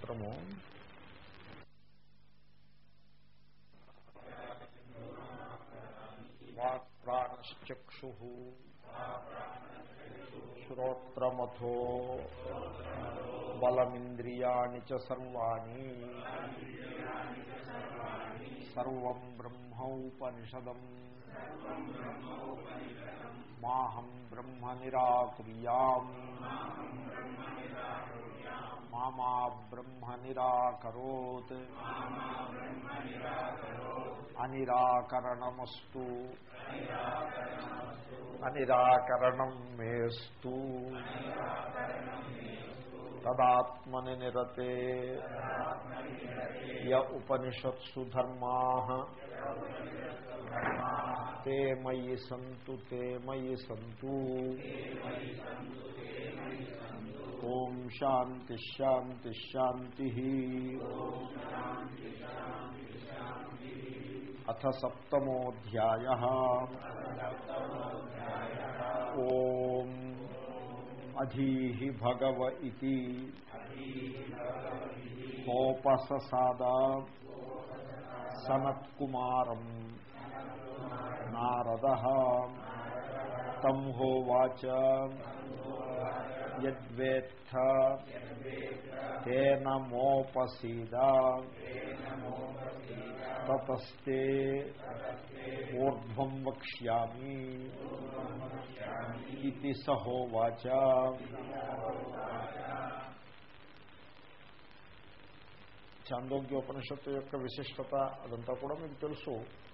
మంత్రము వాక్ ప్రాణశ్చక్షు శ్రోత్రమథో బలమింద్రియాణి చ సర్వాణి సర్వం బ్రహ్మోపనిషదం మాహం బ్రహ్మ నిరాకుర్యాం మామా బ్రహ్మ నిరాకరోత్ అనిరాకరణమస్తు అనిరాకరణం మేస్తు తదాత్మని నిరతే య ఉపనిషత్సు ధర్మా తే మయి సంతు తే మయి సంతు ఓం శాంతి శాంతి శాంతి అథ సప్తమోధ్యాయ ఓం అధీహి భగవ ఇది కోపససాద సనత్కుమారం నారద తం హోవాచ యద్వేత్థ తేన మోపసీద తతస్తే ఊర్ధ్వం వక్ష్యామి ఇది సహోవాచ చాందోగ్యోపనిషత్తు యొక్క విశిష్టత అదంతా కూడా మీకు తెలుసు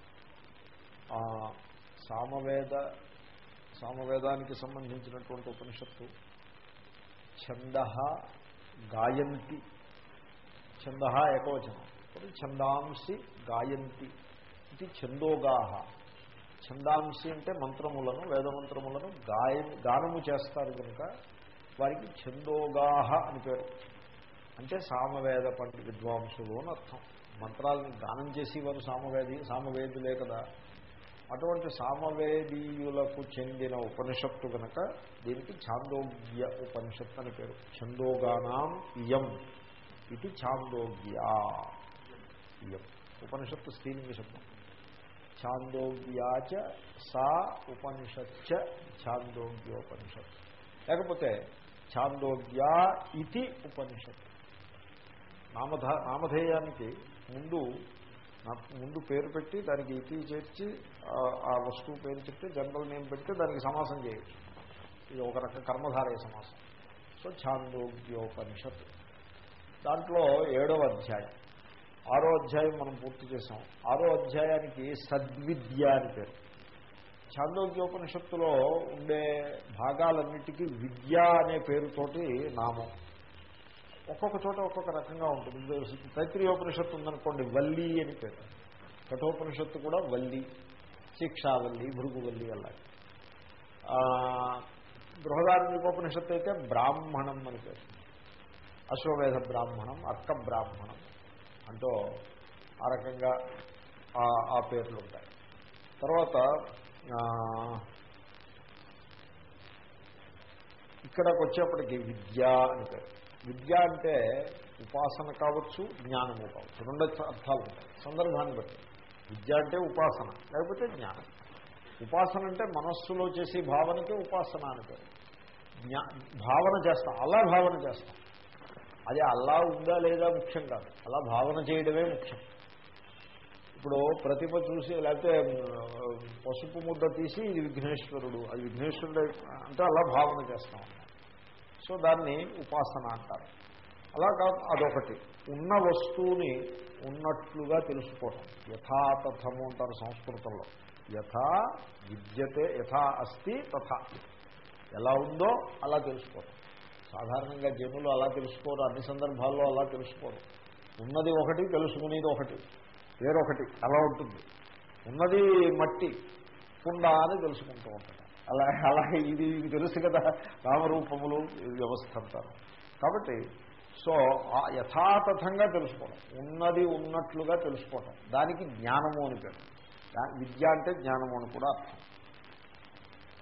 సామవేద సామవేదానికి సంబంధించినటువంటి ఉపనిషత్తు ఛంద గాయంతి ఛంద ఏకవచనం ఛందాంసి గాయంతి ఇది ఛందోగా ఛందాంసి అంటే మంత్రములను వేదమంత్రములను గాయ గానము చేస్తారు కనుక వారికి ఛందోగాహ అని పేరు అంటే సామవేద పండి విద్వాంసులు అని అర్థం మంత్రాలను గానం చేసేవారు సామవేది సామవేదులే కదా అటువంటి సామవేదీయులకు చెందిన ఉపనిషత్తు కనుక దీనికి ఛాందోగ్య ఉపనిషత్తు అని పేరు ఛందోగానాం ఇయం ఇది ఛాందోగ్యా ఇయం ఉపనిషత్తు స్త్రీలింగ శబ్దం ఛాందోగ్యాచ సా ఉపనిషచ్చ ఛాందోగ్యోపనిషత్ లేకపోతే ఛాందోగ్యా ఇది ఉపనిషత్ నామధ నామధేయానికి ముందు ముందు పేరు పెట్టి దానికి ఇతి చేర్చి ఆ వస్తువు పేరు చెప్తే జనరల్ నేమ్ పెడితే దానికి సమాసం చేయొచ్చు ఇది ఒక రకం కర్మధారయ సమాసం సో ఛాందోగ్యోపనిషత్ దాంట్లో ఏడవ అధ్యాయం ఆరో అధ్యాయం మనం పూర్తి చేసాం ఆరో అధ్యాయానికి సద్విద్య అని పేరు ఛాందోగ్యోపనిషత్తులో ఉండే భాగాలన్నిటికీ విద్య అనే పేరుతోటి నామం ఒక్కొక్క చోట ఒక్కొక్క రకంగా ఉంటుంది తైత్రీయోపనిషత్తు ఉందనుకోండి వల్లి అని పేరు కఠోపనిషత్తు కూడా వల్లి శిక్షావల్లి భృగువల్లి అలాగే బృహదారణ్యోపనిషత్తు అయితే బ్రాహ్మణం అని పేరు అశ్వమేధ బ్రాహ్మణం అర్క బ్రాహ్మణం అంటూ ఆ రకంగా ఆ పేర్లు ఉంటాయి తర్వాత ఇక్కడికి వచ్చేప్పటికి విద్య అని పేరు విద్య అంటే ఉపాసన కావచ్చు జ్ఞానము కావచ్చు రెండు అర్థాలు ఉంటాయి సందర్భాన్ని బట్టి విద్య అంటే ఉపాసన లేకపోతే జ్ఞానం ఉపాసన అంటే మనస్సులో చేసే భావనకి ఉపాసన అని పేరు జ్ఞా భావన చేస్తాం అలా భావన చేస్తాం అది అల్లా ఉందా లేదా ముఖ్యం కాదు అలా భావన చేయడమే ముఖ్యం ఇప్పుడు ప్రతిభ చూసి లేకపోతే పసుపు ముద్ద తీసి ఇది విఘ్నేశ్వరుడు అది విఘ్నేశ్వరుడు అంటే అలా భావన చేస్తాం సో దాన్ని ఉపాసన అంటారు అలా కాదు అదొకటి ఉన్న వస్తువుని ఉన్నట్లుగా తెలుసుకోవటం యథాతథము అంటారు సంస్కృతంలో యథా విద్యతే యథా అస్తి తథా ఎలా ఉందో అలా తెలుసుకోవటం సాధారణంగా జనులు అలా తెలుసుకోరు అన్ని సందర్భాల్లో అలా తెలుసుకోరు ఉన్నది ఒకటి తెలుసుకునేది ఒకటి వేరొకటి అలా ఉంటుంది ఉన్నది మట్టి కుండ అని తెలుసుకుంటూ ఉంటాడు అలా అలాగే ఇది ఇది తెలుసు కదా నామరూపములు వ్యవస్థ అంటారు కాబట్టి సో యథాతథంగా తెలుసుకోవడం ఉన్నది ఉన్నట్లుగా తెలుసుకోవటం దానికి జ్ఞానము అని పేరు విద్య అంటే జ్ఞానము అని కూడా అర్థం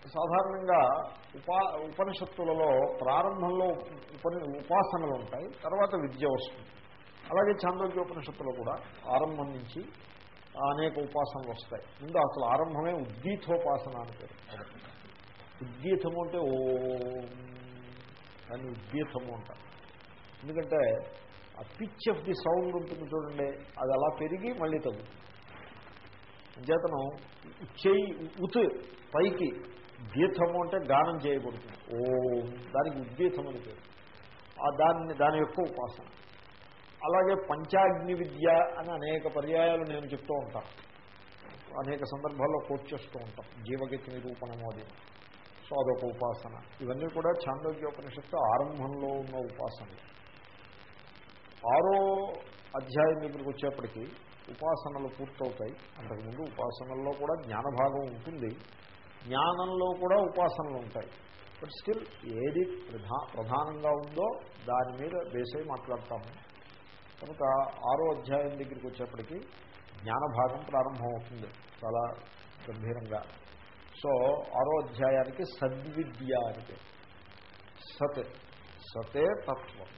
సాధారణంగా ఉపా ఉపనిషత్తులలో ప్రారంభంలో ఉపని ఉపాసనలు ఉంటాయి తర్వాత విద్య వస్తుంది అలాగే చాంద్రోగ్య ఉపనిషత్తులో కూడా ఆరంభం నుంచి అనేక ఉపాసనలు వస్తాయి ముందు అసలు ఆరంభమే ఉద్దీతోపాసన అని పేరు ఉద్దీతము అంటే ఓ దాన్ని ఉద్దీతము అంటారు ఎందుకంటే ఆ పిచ్ ఆఫ్ ది సౌండ్ ఉంటుంది చూడండి అది అలా పెరిగి మళ్ళీ తగ్గుతుంది చేతనం చెయ్యి ఉత్ పైకి గీతము అంటే గానం చేయబడుతుంది ఓం దానికి ఉద్గీతం అని పేరు ఆ దాన్ని దాని యొక్క ఉపాసన అలాగే పంచాగ్ని విద్య అని అనేక పర్యాయాలు నేను చెప్తూ ఉంటాను అనేక సందర్భాల్లో కోట్ చేస్తూ ఉంటాం జీవగతి నిరూపణము అది సో అదొక ఉపాసన ఇవన్నీ కూడా చాంద్రోగ్యోపనిషత్తు ఆరంభంలో ఉన్న ఉపాసనలు ఆరో అధ్యాయం దగ్గరికి వచ్చేప్పటికీ ఉపాసనలు పూర్తవుతాయి అంతకుముందు ఉపాసనల్లో కూడా జ్ఞానభాగం ఉంటుంది జ్ఞానంలో కూడా ఉపాసనలు ఉంటాయి బట్ స్టిల్ ఏది ప్రధా ప్రధానంగా ఉందో దాని మీద బేసై మాట్లాడతాము కనుక ఆరో అధ్యాయం దగ్గరికి వచ్చేప్పటికీ జ్ఞానభాగం ప్రారంభమవుతుంది చాలా గంభీరంగా సో ఆరో అధ్యాయానికి సద్విద్య అని పేరు సత్ సతే తత్వం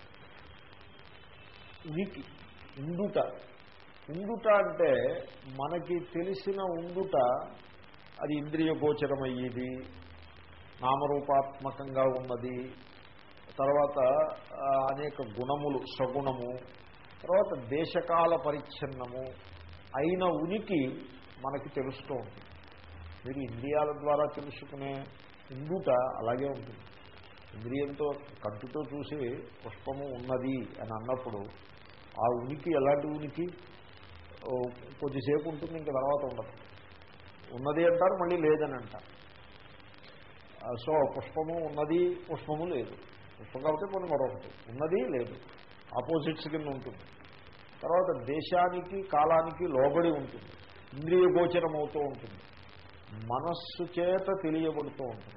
ఉనికి ఉండుట ఉండుట అంటే మనకి తెలిసిన ఉండుట అది ఇంద్రియ గోచరమయ్యేది నామరూపాత్మకంగా ఉన్నది తర్వాత అనేక గుణములు సగుణము తర్వాత దేశకాల పరిచ్ఛిన్నము అయిన ఉనికి మనకి తెలుస్తూ ఉంటుంది మీరు ఇంద్రియాల ద్వారా తెలుసుకునే ఉండుట అలాగే ఉంటుంది ఇంద్రియంతో కంటితో చూసి పుష్పము ఉన్నది అని అన్నప్పుడు ఆ ఉనికి ఎలాంటి ఉనికి కొద్దిసేపు ఉంటుంది ఇంకా తర్వాత ఉండదు ఉన్నది అంటారు మళ్ళీ లేదని అంటారు సో పుష్పము ఉన్నది పుష్పము లేదు పుష్పం కాబట్టి కొన్ని మరొకటి ఉన్నది లేదు ఆపోజిట్స్ కింద ఉంటుంది తర్వాత దేశానికి కాలానికి లోబడి ఉంటుంది ఇంద్రియ గోచరం అవుతూ ఉంటుంది మనస్సు చేత తెలియబడుతూ ఉంటుంది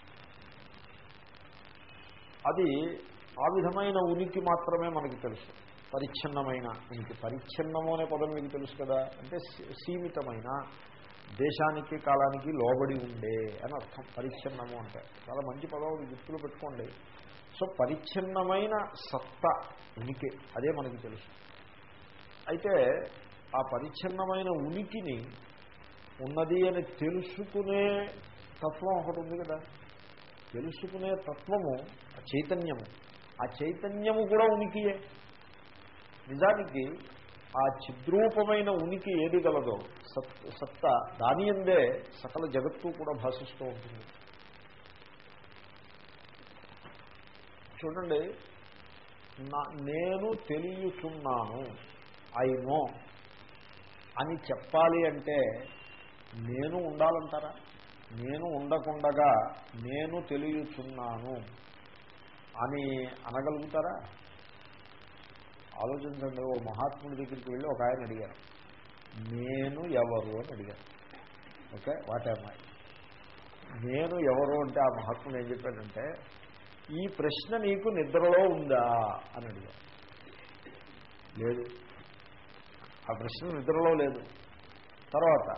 అది ఆ విధమైన ఉనికి మాత్రమే మనకి తెలుసు పరిచ్ఛిన్నమైన ఉనికి పరిచ్ఛిన్నము అనే పదం మీకు తెలుసు కదా అంటే సీమితమైన దేశానికి కాలానికి లోబడి ఉండే అని అర్థం పరిచ్ఛిన్నము అంటే చాలా మంచి పదం గుర్తులు పెట్టుకోండి సో పరిచ్ఛిన్నమైన సత్త ఉనికి అదే మనకి తెలుసు అయితే ఆ పరిచ్ఛిన్నమైన ఉనికిని ఉన్నది అని తెలుసుకునే తత్వం ఒకటి ఉంది కదా తెలుసుకునే తత్వము చైతన్యము ఆ చైతన్యము కూడా ఉనికియే నిజానికి ఆ చిద్రూపమైన ఉనికి ఏది గలదో సత్ సత్త దాని అందే సకల జగత్తు కూడా భాషిస్తూ ఉంటుంది చూడండి నేను తెలియచున్నాను ఐ నో అని చెప్పాలి అంటే నేను ఉండాలంటారా నేను ఉండకుండగా నేను తెలియచున్నాను అని అనగలుగుతారా ఆలోచించండి ఓ మహాత్ముడి దగ్గరికి వెళ్ళి ఒక ఆయన అడిగారు నేను ఎవరు అని అడిగారు ఓకే వాట్ ఐ నేను ఎవరు అంటే ఆ మహాత్ముడు ఏం చెప్పాడంటే ఈ ప్రశ్న నీకు నిద్రలో ఉందా అని అడిగారు లేదు ఆ ప్రశ్న నిద్రలో లేదు తర్వాత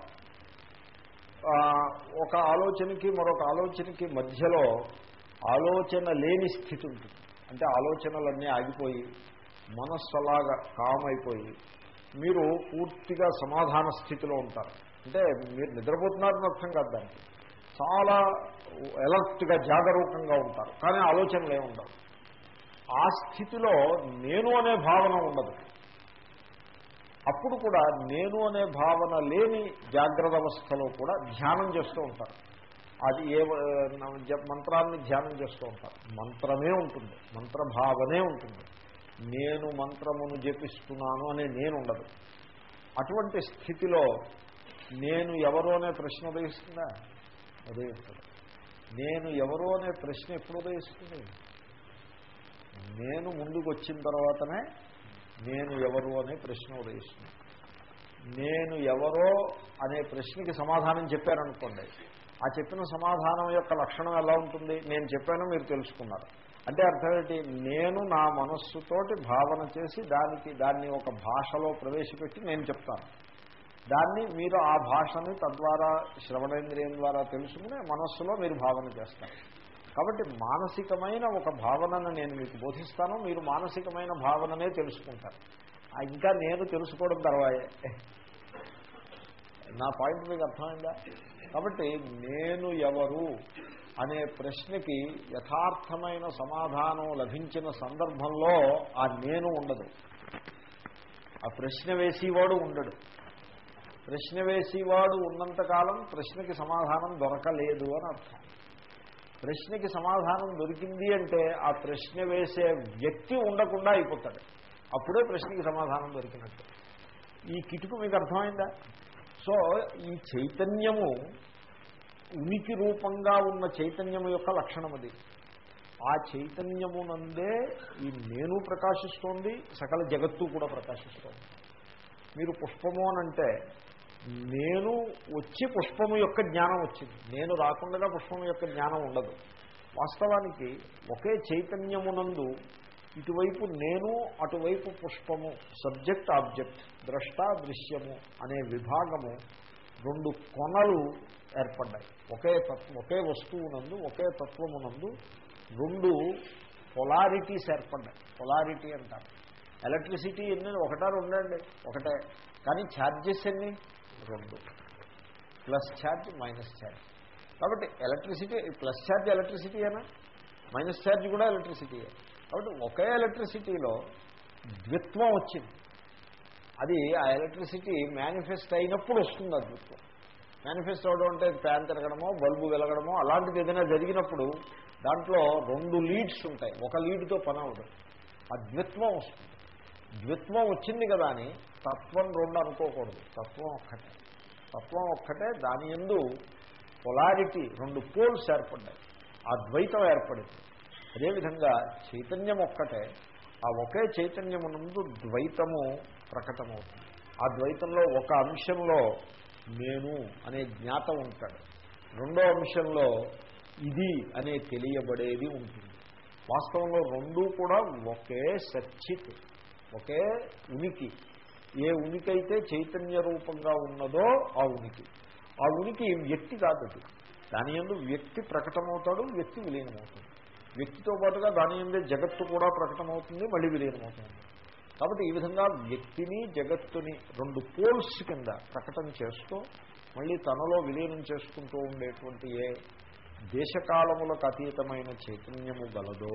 ఒక ఆలోచనకి మరొక ఆలోచనకి మధ్యలో ఆలోచన లేని స్థితి ఉంటుంది అంటే ఆలోచనలన్నీ ఆగిపోయి మనస్సు అలాగా కామైపోయి మీరు పూర్తిగా సమాధాన స్థితిలో ఉంటారు అంటే మీరు నిద్రపోతున్నారని అర్థం కాదు దానికి చాలా ఎలర్ట్గా జాగరూకంగా ఉంటారు కానీ ఆలోచనలు ఏముండవు ఆ స్థితిలో నేను అనే భావన ఉండదు అప్పుడు కూడా నేను అనే భావన లేని జాగ్రత్త అవస్థలో కూడా ధ్యానం చేస్తూ ఉంటారు అది ఏ మంత్రాన్ని ధ్యానం చేస్తూ ఉంటారు మంత్రమే ఉంటుంది మంత్రభావనే ఉంటుంది నేను మంత్రమును జపిస్తున్నాను అనే నేను ఉండదు అటువంటి స్థితిలో నేను ఎవరు అనే ప్రశ్న ఉదయిస్తుందా ఉదయిస్తుంది నేను ఎవరు అనే ప్రశ్న ఎప్పుడు ఉదయిస్తుంది నేను ముందుకు వచ్చిన తర్వాతనే నేను ఎవరు అనే ప్రశ్న ఉదయిస్తుంది నేను ఎవరో అనే ప్రశ్నకి సమాధానం చెప్పారనుకోండి ఆ చెప్పిన సమాధానం యొక్క లక్షణం ఎలా ఉంటుంది నేను చెప్పాను మీరు తెలుసుకున్నారు అంటే అర్థం ఏంటి నేను నా మనస్సుతోటి భావన చేసి దానికి దాన్ని ఒక భాషలో ప్రవేశపెట్టి నేను చెప్తాను దాన్ని మీరు ఆ భాషని తద్వారా శ్రవణేంద్రియం ద్వారా తెలుసుకుని మనస్సులో మీరు భావన చేస్తారు కాబట్టి మానసికమైన ఒక భావనను నేను మీకు బోధిస్తాను మీరు మానసికమైన భావననే తెలుసుకుంటారు ఆ ఇంకా నేను తెలుసుకోవడం తర్వాయే నా పాయింట్ మీకు అర్థమైందా కాబట్టి నేను ఎవరు అనే ప్రశ్నకి యథార్థమైన సమాధానం లభించిన సందర్భంలో ఆ నేను ఉండదు ఆ ప్రశ్న వేసేవాడు ఉండడు ప్రశ్న వేసేవాడు ఉన్నంతకాలం ప్రశ్నకి సమాధానం దొరకలేదు అని అర్థం ప్రశ్నకి సమాధానం దొరికింది అంటే ఆ ప్రశ్న వేసే వ్యక్తి ఉండకుండా అయిపోతాడు అప్పుడే ప్రశ్నకి సమాధానం దొరికినట్టు ఈ కిటుకు మీకు అర్థమైందా సో ఈ చైతన్యము ఉనికి రూపంగా ఉన్న చైతన్యము యొక్క లక్షణం అది ఆ చైతన్యమునందే ఈ నేను ప్రకాశిస్తోంది సకల జగత్తు కూడా ప్రకాశిస్తోంది మీరు పుష్పము అనంటే నేను వచ్చి పుష్పము యొక్క జ్ఞానం వచ్చింది నేను రాకుండా పుష్పము యొక్క జ్ఞానం ఉండదు వాస్తవానికి ఒకే చైతన్యమునందు ఇటువైపు నేను అటువైపు పుష్పము సబ్జెక్ట్ ఆబ్జెక్ట్ ద్రష్ట దృశ్యము అనే విభాగము రెండు కొనలు ఏర్పడ్డాయి ఒకే తత్వం ఒకే వస్తువునందు ఒకే తత్వమునందు రెండు పొలారిటీస్ ఏర్పడ్డాయి పొలారిటీ అంటారు ఎలక్ట్రిసిటీ ఎన్ని ఒకటా రెండండి ఒకటే కానీ ఛార్జెస్ ఎన్ని రెండు ప్లస్ ఛార్జ్ మైనస్ ఛార్జ్ కాబట్టి ఎలక్ట్రిసిటీ ప్లస్ ఛార్జ్ ఎలక్ట్రిసిటీ అయినా మైనస్ ఛార్జ్ కూడా ఎలక్ట్రిసిటీయే కాబట్టి ఒకే ఎలక్ట్రిసిటీలో ద్విత్వం వచ్చింది అది ఆ ఎలక్ట్రిసిటీ మేనిఫెస్ట్ అయినప్పుడు వస్తుంది ఆ ద్విత్వం మేనిఫెస్ట్ అవడం అంటే ఫ్యాన్ తిరగడమో బల్బు వెలగడమో అలాంటిది ఏదైనా జరిగినప్పుడు దాంట్లో రెండు లీడ్స్ ఉంటాయి ఒక లీడ్తో పని అవడం ఆ ద్విత్వం వస్తుంది ద్విత్వం వచ్చింది కదా అని తత్వం రెండు అనుకోకూడదు తత్వం ఒక్కటే తత్వం ఒక్కటే దాని ఎందు పొలారిటీ రెండు పోల్స్ ఏర్పడ్డాయి ఆ ద్వైతం ఏర్పడింది అదేవిధంగా చైతన్యం ఒక్కటే ఆ ఒకే చైతన్యమునందు ద్వైతము ప్రకటమవుతుంది ఆ ద్వైతంలో ఒక అంశంలో నేను అనే జ్ఞాత ఉంటాడు రెండో అంశంలో ఇది అనే తెలియబడేది ఉంటుంది వాస్తవంలో రెండూ కూడా ఒకే సచ్చిత్ ఒకే ఉనికి ఏ ఉనికి అయితే చైతన్య రూపంగా ఉన్నదో ఆ ఉనికి ఆ ఉనికి వ్యక్తి కాదు అది దాని ఎందు వ్యక్తి ప్రకటమవుతాడు వ్యక్తి విలీనమవుతాడు వ్యక్తితో పాటుగా దాని ఎందే జగత్తు కూడా ప్రకటమవుతుంది మళ్ళీ విలీనమవుతుంది కాబట్టి ఈ విధంగా వ్యక్తిని జగత్తుని రెండు పోల్స్ కింద ప్రకటన చేస్తూ మళ్ళీ తనలో విలీనం చేసుకుంటూ ఉండేటువంటి ఏ దేశకాలములకు అతీతమైన చైతన్యము గలదో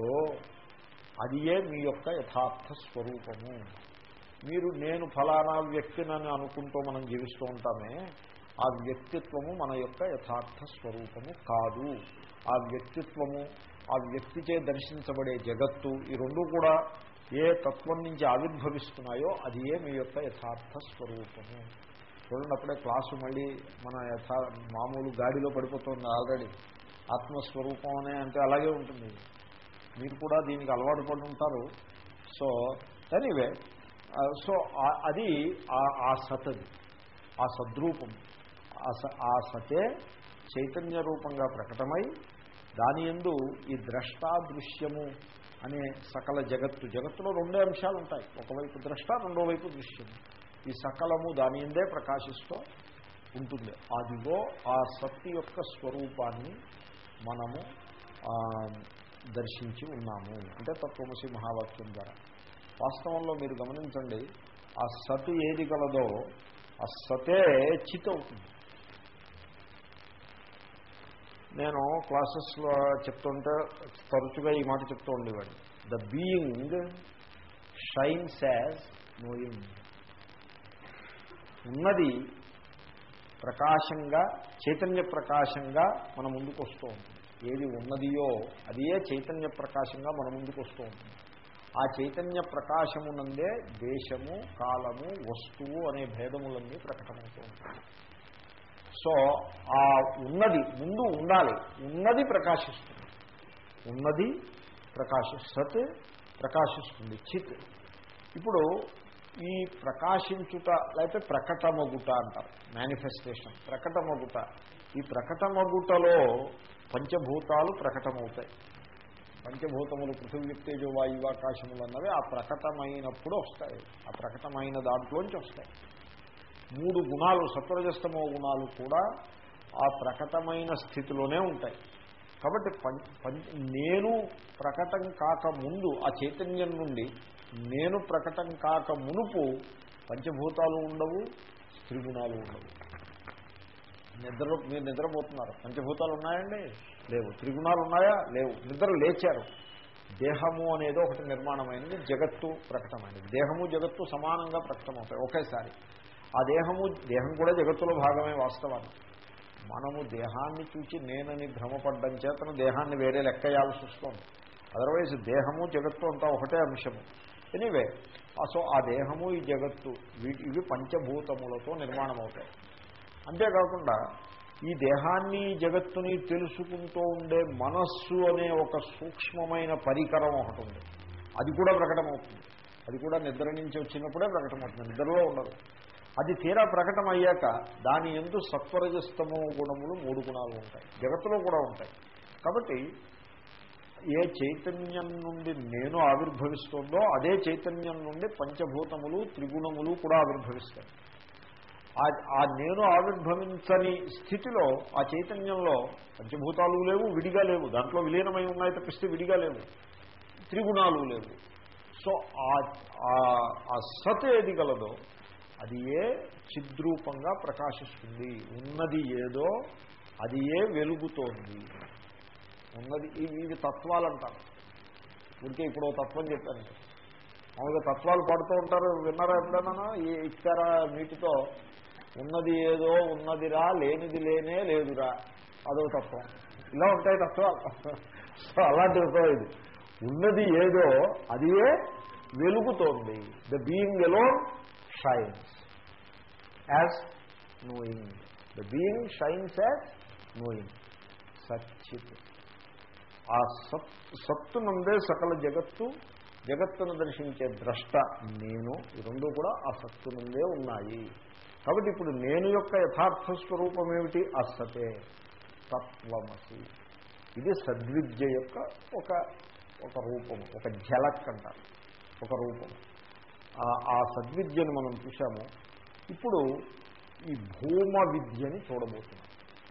అది ఏ మీ యొక్క యథార్థ స్వరూపము మీరు నేను ఫలానా వ్యక్తినని అనుకుంటూ మనం జీవిస్తూ ఉంటామే ఆ వ్యక్తిత్వము మన యొక్క యథార్థ స్వరూపము కాదు ఆ వ్యక్తిత్వము ఆ వ్యక్తిచే దర్శించబడే జగత్తు ఈ రెండు కూడా ఏ తత్వం నుంచి ఆవిర్భవిస్తున్నాయో అది ఏ మీ యొక్క యథార్థ స్వరూపము చూడండి అప్పుడే క్లాసు మళ్ళీ మన యథా మామూలు గాడిలో పడిపోతుంది ఆల్రెడీ ఆత్మస్వరూపం అనే అంటే అలాగే ఉంటుంది మీరు కూడా దీనికి అలవాటు పడి ఉంటారు సో ఎనీవే సో అది ఆ సత్ అది ఆ సద్రూపం ఆ సతే చైతన్య రూపంగా ప్రకటమై దాని ఎందు ఈ ద్రష్టాదృశ్యము అనే సకల జగత్తు జగత్తులో రెండే అంశాలు ఉంటాయి ఒకవైపు ద్రష్ట రెండో వైపు దృశ్యము ఈ సకలము దాని ఎందే ప్రకాశిస్తూ ఉంటుంది అదిగో ఆ సత్తి యొక్క స్వరూపాన్ని మనము దర్శించి ఉన్నాము అంటే తత్వమసి మహావాక్యం ద్వారా వాస్తవంలో మీరు గమనించండి ఆ సత్ ఏది గలదో ఆ సతే చిత్ అవుతుంది నేను క్లాసెస్లో చెప్తుంటే తరచుగా ఈ మాట చెప్తూ ఉండేవాడిని the being shines as knowing ఉన్నది ప్రకాశంగా చైతన్య ప్రకాశంగా మన ముందుకు వస్తూ ఉంటుంది ఏది ఉన్నదియో అదే చైతన్య ప్రకాశంగా మన ముందుకు వస్తూ ఉంటుంది ఆ చైతన్య ప్రకాశమునందే దేశము కాలము వస్తువు అనే భేదములన్నీ ప్రకటమవుతూ ఉంటాయి సో ఆ ఉన్నది ముందు ఉండాలి ఉన్నది ప్రకాశిస్తుంది ఉన్నది ప్రకాశి సత్ ప్రకాశిస్తుంది చిత్ ఇప్పుడు ఈ ప్రకాశించుట లేకపోతే ప్రకటమగుట అంటారు మేనిఫెస్టేషన్ ప్రకటమగుట ఈ ప్రకటమగుటలో పంచభూతాలు ప్రకటమవుతాయి పంచభూతములు పృథివీ తేజో వాయువు ఆకాశములు అన్నవి ఆ ప్రకటమైనప్పుడు వస్తాయి ఆ ప్రకటమైన దాంట్లోంచి వస్తాయి మూడు గుణాలు సత్వరజస్తమో గుణాలు కూడా ఆ ప్రకటమైన స్థితిలోనే ఉంటాయి కాబట్టి నేను ప్రకటం కాక ముందు ఆ చైతన్యం నుండి నేను ప్రకటం కాక మునుపు పంచభూతాలు ఉండవు త్రిగుణాలు ఉండవు నిద్రలో మీరు నిద్రపోతున్నారు పంచభూతాలు ఉన్నాయండి లేవు త్రిగుణాలు ఉన్నాయా లేవు నిద్ర లేచారు దేహము అనేది ఒకటి నిర్మాణమైనది జగత్తు ప్రకటమైనది దేహము జగత్తు సమానంగా ప్రకటమవుతాయి ఒకేసారి ఆ దేహము దేహం కూడా జగత్తులో భాగమే వాస్తవాన్ని మనము దేహాన్ని చూచి నేనని భ్రమపడ్డం చేతన దేహాన్ని వేరే లెక్కయాల్సి వస్తుంది అదర్వైజ్ దేహము జగత్తు అంతా ఒకటే అంశము ఎనీవే సో ఆ దేహము ఈ జగత్తు ఇవి పంచభూతములతో నిర్మాణం అవుతాయి అంతేకాకుండా ఈ దేహాన్ని జగత్తుని తెలుసుకుంటూ ఉండే మనస్సు అనే ఒక సూక్ష్మమైన పరికరం ఒకటి ఉంది అది కూడా ప్రకటమవుతుంది అది కూడా నిద్ర నుంచి వచ్చినప్పుడే ప్రకటమవుతుంది నిద్రలో ఉండదు అది తీరా ప్రకటన అయ్యాక దాని ఎందు సత్వరజస్తమో గుణములు మూడు గుణాలు ఉంటాయి జగత్తులో కూడా ఉంటాయి కాబట్టి ఏ చైతన్యం నుండి నేను ఆవిర్భవిస్తుందో అదే చైతన్యం నుండి పంచభూతములు త్రిగుణములు కూడా ఆవిర్భవిస్తాయి ఆ నేను ఆవిర్భవించని స్థితిలో ఆ చైతన్యంలో పంచభూతాలు లేవు విడిగా లేవు దాంట్లో విలీనమై ఉన్నాయి తప్పిస్తే విడిగా లేవు త్రిగుణాలు లేవు సో ఆ సత్ ఏది గలదో అది ఏ చిద్రూపంగా ప్రకాశిస్తుంది ఉన్నది ఏదో అది ఏ వెలుగుతోంది ఉన్నది ఇవి ఇవి తత్వాలు అంటారు ఊరికే ఇప్పుడు తత్వం చెప్పాను మామూలుగా తత్వాలు పడుతూ ఉంటారు విన్నారా ఎప్పుడైనా ఈ ఇచ్చారా మీటితో ఉన్నది ఏదో ఉన్నదిరా లేనిది లేనే లేదురా అదో తత్వం ఇలా ఉంటాయి తత్వాలు సో అలాంటి ఇది ఉన్నది ఏదో అది ఏ వెలుగుతోంది ద బీయింగ్ ఎలో shines as knowing the being shines as knowing సచ్చిత్ ఆ సత్ సత్తు నుండే సకల జగత్తు జగత్తును దర్శించే ద్రష్ట నేను ఈ రెండు కూడా ఆ సత్తు నుండే ఉన్నాయి కాబట్టి ఇప్పుడు నేను యొక్క యథార్థ స్వరూపం ఏమిటి అసతే తత్వమసి ఇది సద్విద్య యొక్క ఒక ఒక రూపము ఒక ఝలక్ అంటారు ఒక రూపము ఆ సద్విద్యను మనం చూసాము ఇప్పుడు ఈ భూమ విద్యని చూడబోతున్నాం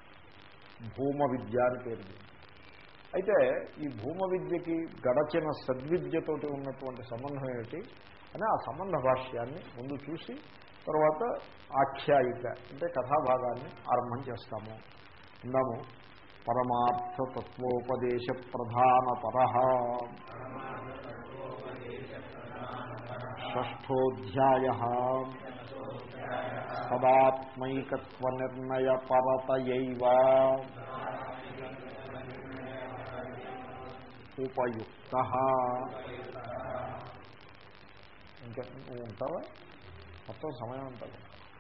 భూమ విద్య అని పేరు అయితే ఈ భూమ విద్యకి గడచిన సద్విద్యతోటి ఉన్నటువంటి సంబంధం ఏమిటి అని ఆ సంబంధ భాష్యాన్ని ముందు చూసి తర్వాత ఆఖ్యాయిక అంటే కథాభాగాన్ని ఆరంభం చేస్తాము ఇందాము పరమార్థతత్వోపదేశ ప్రధానపర షష్ఠోధ్యాయ సదాత్మైకత్వ నిర్ణయ పరతయైవ ఉపయుక్త ఇంకా నువ్వు ఉంటావా మొత్తం సమయం ఉంటుంది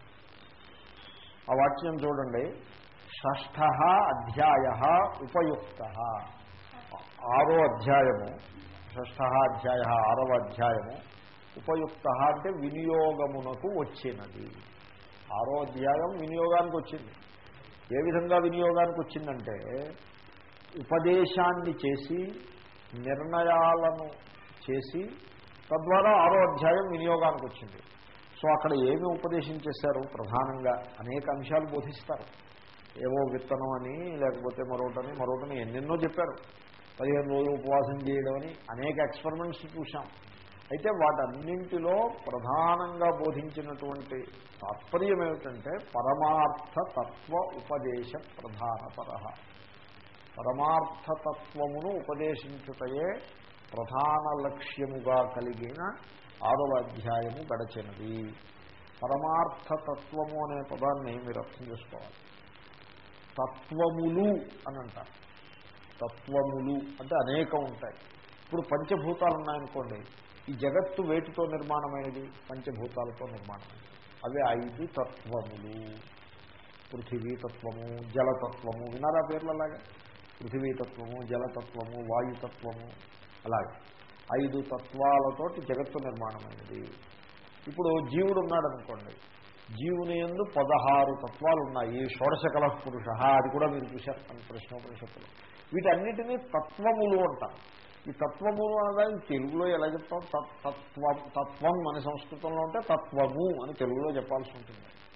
ఆ వాక్యం చూడండి షష్ఠ అధ్యాయ ఉపయుక్త ఆరో అధ్యాయము షష్ఠ అధ్యాయ ఆరవ అధ్యాయము ఉపయుక్త అంటే వినియోగమునకు వచ్చినది ఆరో అధ్యాయం వినియోగానికి వచ్చింది ఏ విధంగా వినియోగానికి వచ్చిందంటే ఉపదేశాన్ని చేసి నిర్ణయాలను చేసి తద్వారా ఆరో అధ్యాయం వినియోగానికి వచ్చింది సో అక్కడ ఏమి ఉపదేశం చేశారు ప్రధానంగా అనేక అంశాలు బోధిస్తారు ఏవో విత్తనం అని లేకపోతే మరొకటని మరొకటని ఎన్నెన్నో చెప్పారు పదిహేను రోజులు ఉపవాసం చేయడం అని అనేక ఎక్స్పెరిమెంట్స్ చూశాం అయితే వాటన్నింటిలో ప్రధానంగా బోధించినటువంటి తాత్పర్యం ఏమిటంటే పరమార్థ తత్వ ఉపదేశ ప్రధానపర పరమార్థతత్వమును ఉపదేశించుటయే ప్రధాన లక్ష్యముగా కలిగిన ఆరవ అధ్యాయము గడచినది పరమార్థతత్వము అనే పదాన్ని మీరు అర్థం చేసుకోవాలి తత్వములు అని అంటారు తత్వములు అంటే అనేకం ఉంటాయి ఇప్పుడు పంచభూతాలు ఉన్నాయనుకోండి ఈ జగత్తు వేటితో నిర్మాణమైనది పంచభూతాలతో నిర్మాణమైనది అవి ఐదు తత్వములు పృథివీతత్వము జలతత్వము వినారా పేర్లు అలాగే పృథివీతత్వము జలతత్వము వాయుతత్వము అలాగే ఐదు తత్వాలతోటి జగత్తు నిర్మాణమైనది ఇప్పుడు జీవుడు ఉన్నాడు అనుకోండి జీవుని ఎందు పదహారు తత్వాలు ఉన్నాయి షోడశకల పురుష అది కూడా మీరు చూశారు ప్రశ్నోపనిషత్తులు వీటన్నిటినీ తత్వములు అంటారు ఈ తత్వములు అనగానే తెలుగులో ఎలా చెప్తాం తత్వం తత్వం మన సంస్కృతంలో ఉంటే తత్వము అని తెలుగులో చెప్పాల్సి ఉంటుంది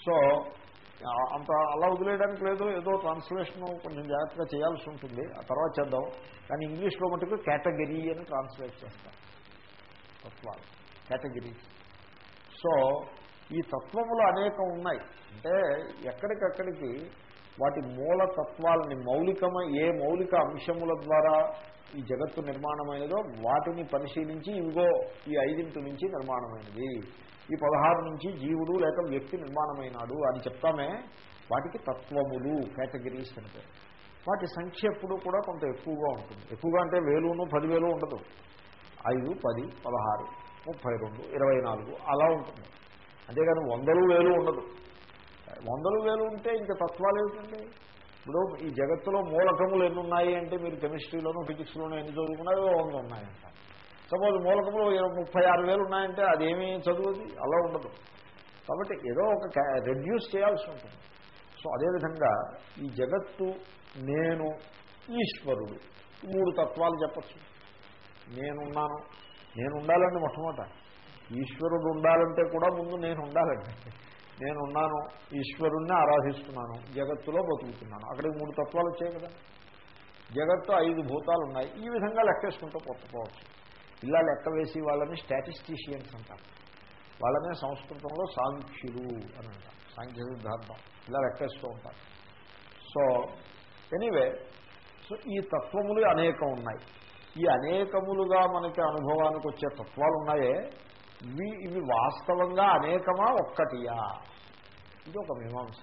సో ఆ- అంత అలా వదిలేయడానికి లేదు ఏదో ట్రాన్స్లేషన్ కొంచెం జాగ్రత్తగా చేయాల్సి ఉంటుంది ఆ తర్వాత చేద్దాం కానీ ఇంగ్లీష్లో మటుకు కేటగిరీ అని ట్రాన్స్లేట్ చేస్తాం తత్వాలు కేటగిరీస్ సో ఈ తత్వములు అనేకం ఉన్నాయి అంటే ఎక్కడికక్కడికి వాటి మూల తత్వాలని మౌలికమ ఏ మౌలిక అంశముల ద్వారా ఈ జగత్తు నిర్మాణమైనదో వాటిని పరిశీలించి ఇవిగో ఈ ఐదింటి నుంచి నిర్మాణమైనది ఈ పదహారు నుంచి జీవుడు లేక వ్యక్తి నిర్మాణమైనాడు అని చెప్తామే వాటికి తత్వములు కేటగిరీస్ అంటే వాటి సంఖ్య ఎప్పుడు కూడా కొంత ఎక్కువగా ఉంటుంది ఎక్కువగా అంటే వేలును పదివేలు ఉండదు ఐదు పది పదహారు ముప్పై రెండు ఇరవై నాలుగు అలా ఉంటుంది అంతేగాని వందలు వేలు ఉండదు వందలు వేలు ఉంటే ఇంకా తత్వాలు ఏమిటండి ఇప్పుడు ఈ జగత్తులో మూలకములు ఎన్ని ఉన్నాయి అంటే మీరు కెమిస్ట్రీలోనూ ఫిజిక్స్లోనూ ఎన్ని చదువుకున్నారో వంద ఉన్నాయంట సపోజ్ మూలకములు ఇరవై ముప్పై ఆరు వేలు ఉన్నాయంటే అదేమీ చదువుది అలా ఉండదు కాబట్టి ఏదో ఒక రెడ్యూస్ చేయాల్సి ఉంటుంది సో అదేవిధంగా ఈ జగత్తు నేను ఈశ్వరుడు ఈ మూడు తత్వాలు చెప్పచ్చు నేనున్నాను నేను ఉండాలండి మొట్టమొదట ఈశ్వరుడు ఉండాలంటే కూడా ముందు నేను ఉండాలండి నేనున్నాను ఈశ్వరుణ్ణి ఆరాధిస్తున్నాను జగత్తులో బతుకుతున్నాను అక్కడికి మూడు తత్వాలు వచ్చాయి కదా జగత్తు ఐదు భూతాలు ఉన్నాయి ఈ విధంగా లెక్కేసుకుంటూ పోవచ్చు ఇలా లెక్క వేసి వాళ్ళని స్టాటిస్టీషియన్స్ అంటారు వాళ్ళనే సంస్కృతంలో సాంఖ్యులు అని అంటారు సాంఖ్య సిద్ధాంతం ఇలా లెక్కేస్తూ ఉంటారు సో ఎనీవే సో ఈ తత్వములు అనేకం ఉన్నాయి ఈ అనేకములుగా మనకి అనుభవానికి వచ్చే తత్వాలు ఉన్నాయే ఇవి ఇవి వాస్తవంగా అనేకమా ఒక్కటియా ఇది ఒక మీమాంస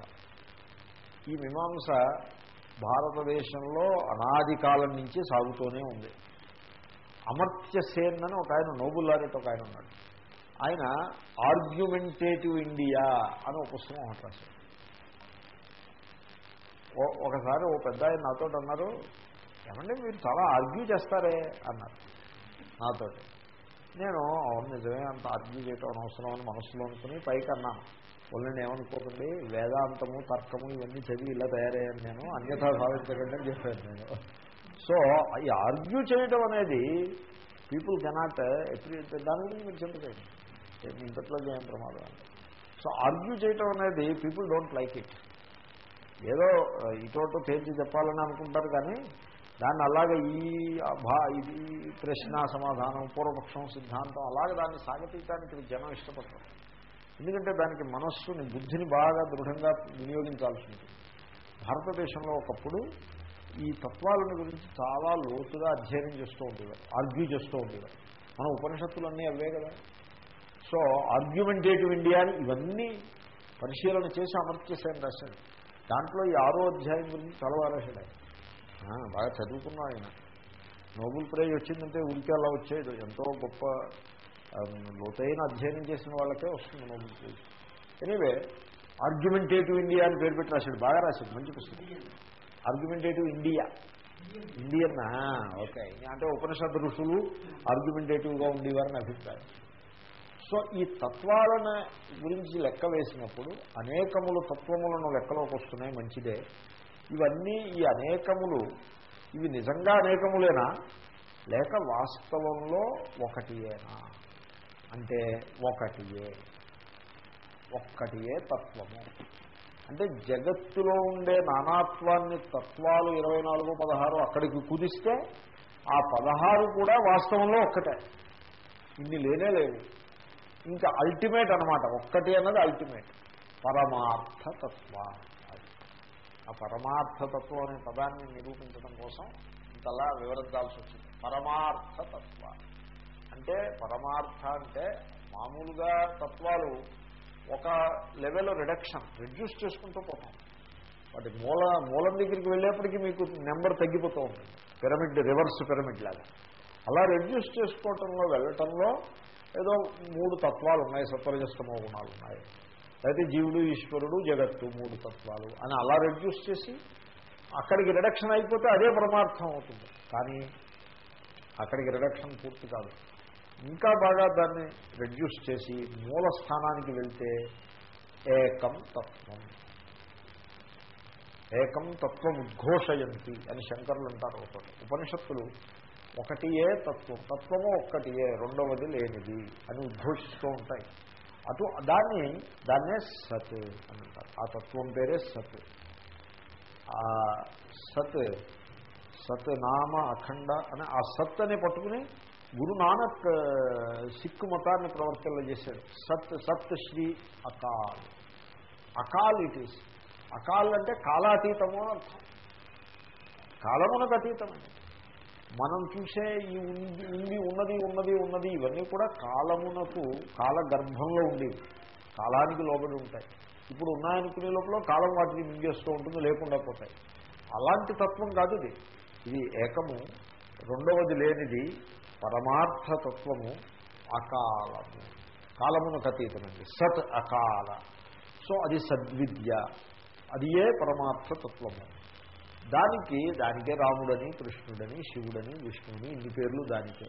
ఈ మీమాంస భారతదేశంలో అనాది కాలం నుంచి సాగుతూనే ఉంది అమర్త్య సేన్ అని ఒక ఆయన నోబుల్ లారెట్ ఒక ఆయన ఉన్నాడు ఆయన ఆర్గ్యుమెంటేటివ్ ఇండియా అని ఒక పుస్తకం ఒకటి రాశాడు ఓ- ఒకసారి ఓ పెద్ద ఆయన నాతో అన్నారు ఏమంటే మీరు చాలా ఆర్గ్యూ చేస్తారే అన్నారు నాతో నేను అవును నిజమే అంత ఆర్గ్యూ చేయటం అనవసరం అని మనసులో అనుకుని పైకి అన్నాను వాళ్ళని ఏమనుకోకండి వేదాంతము తర్కము ఇవన్నీ చదివి ఇలా తయారయ్యాను నేను అన్యథా భావించకండి అని చెప్పాను నేను సో ఈ ఆర్గ్యూ చేయటం అనేది పీపుల్ కెనాట్ దాని గురించి మీరు చింతచేయండి ఇంతట్లో ఏం ప్రమాదం అంటే సో ఆర్గ్యూ చేయటం అనేది పీపుల్ డోంట్ లైక్ ఇట్ ఏదో ఇటోటో తేల్చి చెప్పాలని అనుకుంటారు కానీ దాన్ని అలాగే ఈ భా ఇది ప్రశ్న సమాధానం పూర్వపక్షం సిద్ధాంతం అలాగే దాన్ని సాగతీయటానికి జనం ఇష్టపడతారు ఎందుకంటే దానికి మనస్సుని బుద్ధిని బాగా దృఢంగా వినియోగించాల్సి ఉంటుంది భారతదేశంలో ఒకప్పుడు ఈ తత్వాలను గురించి చాలా లోతుగా అధ్యయనం చేస్తూ ఉండేవారు ఆర్గ్యూ చేస్తూ ఉండేవారు మన ఉపనిషత్తులన్నీ అవే కదా సో ఆర్గ్యుమెంటేటివ్ ఇండియా అని ఇవన్నీ పరిశీలన చేసి అమర్చేసాను రాశాడు దాంట్లో ఈ ఆరో అధ్యాయం గురించి చాలా రాశాడు ఆయన ఆ, బాగా చదువుకున్నాం ఆయన నోబెల్ ప్రైజ్ వచ్చిందంటే ఊరికే అలా వచ్చేది ఎంతో గొప్ప ఆ, లోతైన అధ్యయనం చేసిన వాళ్ళకే వస్తుంది Nobel prize anyway argumentative India అని పేరు పెట్టి రాశాడు బాగా రాశాడు మంచి పుస్తకం ఆర్గ్యుమెంటేటివ్ ఇండియా ఇండియన్ ఓకే అంటే ఉపనిషత్ ఋషులు ఆర్గ్యుమెంటేటివ్గా ఉండేవారని అభిప్రాయం సో ఈ తత్వాలను గురించి లెక్క వేసినప్పుడు అనేకములు తత్వములను లెక్కలోకి వస్తున్నాయి మంచిదే ఇవన్నీ ఈ అనేకములు ఇవి నిజంగా అనేకములేనా లేక వాస్తవంలో ఒకటియేనా అంటే ఒకటియే ఒక్కటియే తత్వము అంటే జగత్తులో ఉండే నానాత్వాన్ని తత్వాలు ఇరవై నాలుగు పదహారు అక్కడికి కుదిస్తే ఆ పదహారు కూడా వాస్తవంలో ఒక్కటే ఇన్ని లేనే లేవు ఇంకా అల్టిమేట్ అనమాట ఒక్కటి అన్నది అల్టిమేట్ పరమార్థతత్వ అది. ఆ పరమార్థతత్వం అనే పదాన్ని నిరూపించడం కోసం ఇంతలా వివరించాల్సి వచ్చింది పరమార్థతత్వ అంటే పరమార్థ అంటే మామూలుగా తత్వాలు ఒక లెవెల్ రిడక్షన్ రిడ్యూస్ చేసుకుంటూ పోతాం వాటి మూల మూలం దగ్గరికి వెళ్ళేప్పటికీ మీకు నెంబర్ తగ్గిపోతూ ఉంటుంది పిరమిడ్ రివర్స్ పిరమిడ్ లాగా అలా రెడ్యూస్ చేసుకోవటంలో వెళ్ళటంలో ఏదో మూడు తత్వాలు ఉన్నాయి సత్వరజస్తమో గుణాలు ఉన్నాయి అయితే జీవుడు ఈశ్వరుడు జగత్తు మూడు తత్వాలు అని అలా రెడ్యూస్ చేసి అక్కడికి రిడక్షన్ అయిపోతే అదే పరమార్థం అవుతుంది కానీ అక్కడికి రిడక్షన్ పూర్తి కాదు ఇంకా బాగా దాన్ని రెడ్యూస్ చేసి మూల స్థానానికి వెళ్తే ఏకం తత్వం ఏకం తత్వం ఉద్ఘోషయంతి అని శంకరులు అంటారు ఒకటి ఉపనిషత్తులు ఒకటియే తత్వం తత్వము ఒక్కటియే రెండవది లేనిది అని ఉద్ఘోషిస్తూ ఉంటాయి అటు దాన్ని దాన్నే సత్ అని అంటారు ఆ తత్వం పేరే సత్ ఆ సత్ సత్ నామ అఖండ అని ఆ సత్ అని పట్టుకుని గురు నానక్ సిక్కు మతాన్ని ప్రవర్తన చేశాడు సత్ సత్ శ్రీ అకాల్ అకాల్ ఇట్ ఈస్ అకాల్ అంటే కాలాతీతము అని అర్థం కాలమునకు అతీతమండి మనం చూసే ఈ ఉంది ఉంది ఉన్నది ఉన్నది ఉన్నది ఇవన్నీ కూడా కాలమునకు కాల గర్భంలో ఉండేవి కాలానికి లోబడి ఉంటాయి ఇప్పుడు ఉన్నాయనుకునే లోపల కాలం వాటిని మింగేస్తూ ఉంటుంది లేకుండా పోతాయి అలాంటి తత్వం కాదు ఇది ఇది ఏకము రెండవది లేనిది పరమార్థ తత్వము అకాలము కాలమునకు అతీతమండి సత్ అకాల సో అది సద్విద్య అది ఏ పరమార్థ తత్వము దానికి దానికే రాముడని కృష్ణుడని శివుడని విష్ణువుని ఇన్ని పేర్లు దానికే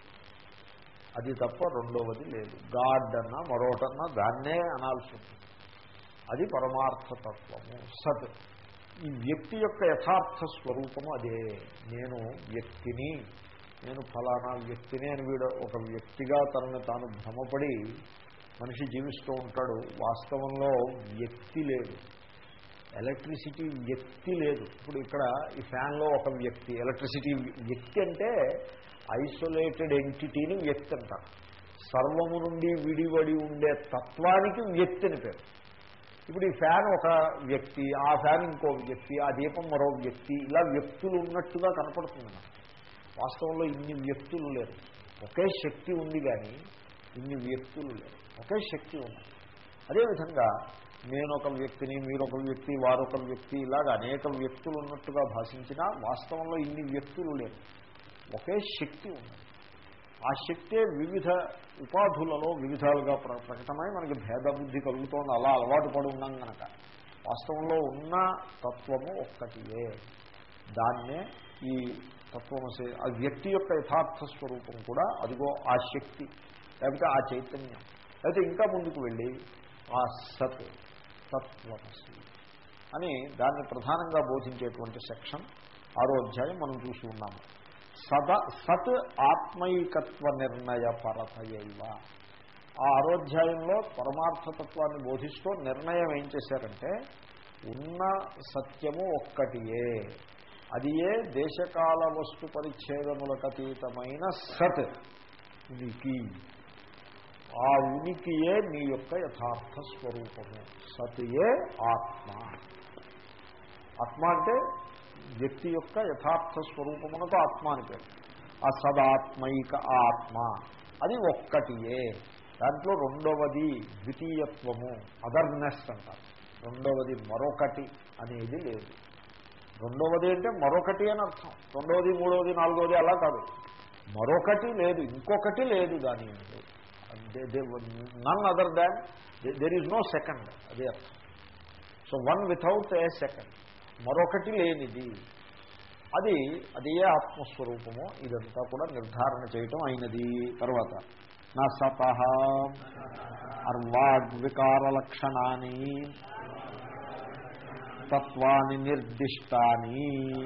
అది తప్ప రెండవది లేదు గాడ్ అన్నా మరొకటన్నా దాన్నే అనాల్సి ఉంటుంది అది పరమార్థతత్వము సత్ ఈ వ్యక్తి యొక్క యథార్థ స్వరూపము అదే నేను వ్యక్తిని నేను ఫలానా వ్యక్తిని అని వీడు ఒక వ్యక్తిగా తనని తాను భ్రమపడి మనిషి జీవిస్తూ ఉంటాడు వాస్తవంలో వ్యక్తి లేదు ఎలక్ట్రిసిటీ వ్యక్తి లేదు ఇప్పుడు ఇక్కడ ఈ ఫ్యాన్లో ఒక వ్యక్తి ఎలక్ట్రిసిటీ వ్యక్తి అంటే ఐసోలేటెడ్ ఎంటిటీని వ్యక్తి అంటారు సర్వము నుండి విడివడి ఉండే తత్వానికి వ్యక్తి అని పేరు ఇప్పుడు ఈ ఫ్యాన్ ఒక వ్యక్తి ఆ ఫ్యాన్ ఇంకో వ్యక్తి ఆ దీపం మరో వ్యక్తి ఇలా వ్యక్తులు ఉన్నట్టుగా కనపడుతుంది మనకు వాస్తవంలో ఇన్ని వ్యక్తులు లేరు ఒకే శక్తి ఉంది కానీ ఇన్ని వ్యక్తులు లేరు ఒకే శక్తి ఉంది అదేవిధంగా నేను ఒక వ్యక్తిని మీరొక వ్యక్తి వారొక వ్యక్తి ఇలాగ అనేక వ్యక్తులు ఉన్నట్టుగా భాషించినా వాస్తవంలో ఇన్ని వ్యక్తులు లేరు ఒకే శక్తి ఉంది ఆ శక్తే వివిధ ఉపాధులలో వివిధాలుగా ప్ర- ప్రకటమై మనకి భేదబుద్ధి కలుగుతోంది అలా అలవాటు పడి ఉన్నాం కనుక వాస్తవంలో ఉన్న తత్వము ఒక్కటియే దాన్నే ఈ తత్వము ఆ వ్యక్తి యొక్క యథార్థ స్వరూపం కూడా అదిగో ఆ శక్తి లేకపోతే ఆ చైతన్యం లేకపోతే ఇంకా ముందుకు వెళ్ళి ఆ సత్ తత్వమసి అని దాన్ని ప్రధానంగా బోధించేటువంటి సెక్షన్ ఆరో అధ్యాయం మనం చూసి ఉన్నాము సద సత్ ఆత్మైకత్వ నిర్ణయ పరతయైవ ఆ ఆరోధ్యాయంలో పరమార్థతత్వాన్ని బోధిస్తూ నిర్ణయం ఏం చేశారంటే ఉన్న సత్యము ఒక్కటియే అది ఏ దేశకాల వస్తు పరిచ్ఛేదములకు అతీతమైన సత్ ఉనికి ఆ ఉనికియే నీ యొక్క యథార్థ స్వరూపము సతియే ఆత్మ ఆత్మ అంటే వ్యక్తి యొక్క యథార్థ స్వరూపమునకు ఆత్మ అని పేరు ఆ సదాత్మైక ఆత్మ అది ఒక్కటియే దాంట్లో రెండవది ద్వితీయత్వము అదర్నెస్ అంటారు రెండవది మరొకటి అనేది లేదు రెండవది అంటే మరొకటి అని అర్థం రెండవది మూడవది నాలుగవది అలా కాదు మరొకటి లేదు ఇంకొకటి లేదు దాని none other than there is no second అదే అర్థం so one without a second మరొకటి లేనిది అది అదే ఆత్మస్వరూపము ఇదంతా కూడా నిర్ధారణ చేయటం అయినది తర్వాత నా సత అర్వాగ్వికార లక్షణాన్ని తత్వాన్ని నిర్దిష్టాని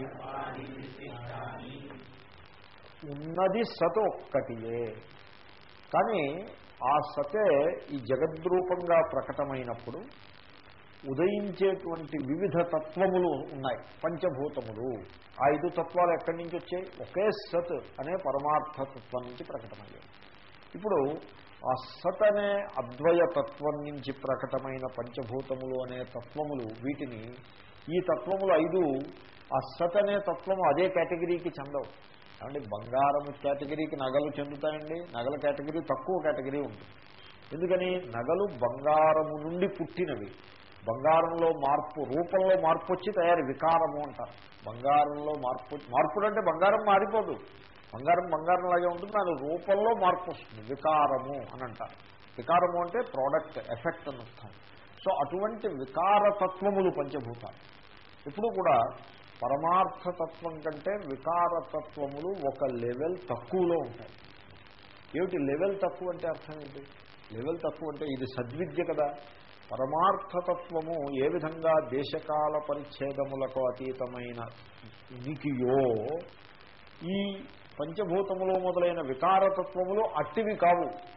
ఉన్నది సత్ ఒక్కటియే కానీ ఆ సతే ఈ జగద్రూపంగా ప్రకటమైనప్పుడు ఉదయించేటువంటి వివిధ తత్వములు ఉన్నాయి పంచభూతములు ఆ ఐదు తత్వాలు ఎక్కడి నుంచి వచ్చాయి ఒకే సత్ అనే పరమార్థతత్వం నుంచి ప్రకటమయ్యాయి ఇప్పుడు ఆ సత్ అనే అద్వయ తత్వం నుంచి ప్రకటమైన పంచభూతములు అనే తత్వములు వీటిని ఈ తత్వములు ఐదు ఆ సత్ అనే తత్వము అదే కేటగిరీకి చెందవు ఏమంటే బంగారం కేటగిరీకి నగలు చెందుతాయండి నగల కేటగిరీ తక్కువ కేటగిరీ ఉంటుంది ఎందుకని నగలు బంగారము నుండి పుట్టినవి బంగారంలో మార్పు రూపంలో మార్పు వచ్చి తయారు వికారము అంటారు బంగారంలో మార్పు మార్పుడు అంటే బంగారం మారిపోదు బంగారం బంగారం లాగే ఉంటుంది దాని రూపంలో మార్పు వస్తుంది వికారము అని అంటారు వికారము అంటే ప్రోడక్ట్ ఎఫెక్ట్ అని అర్థం సో అటువంటి వికారతత్వములు పంచభూతాలు ఇప్పుడు కూడా పరమార్థతత్వం కంటే వికారతత్వములు ఒక లెవెల్ తక్కువలో ఉంటాయి ఏమిటి లెవెల్ తక్కువ అంటే అర్థం ఏంటి లెవెల్ తక్కువ అంటే ఇది సద్విద్య కదా పరమార్థతత్వము ఏ విధంగా దేశకాల పరిచ్ఛేదములకు అతీతమైన ఉనికియో ఈ పంచభూతములు మొదలైన వికారతత్వములు అట్టివి కావు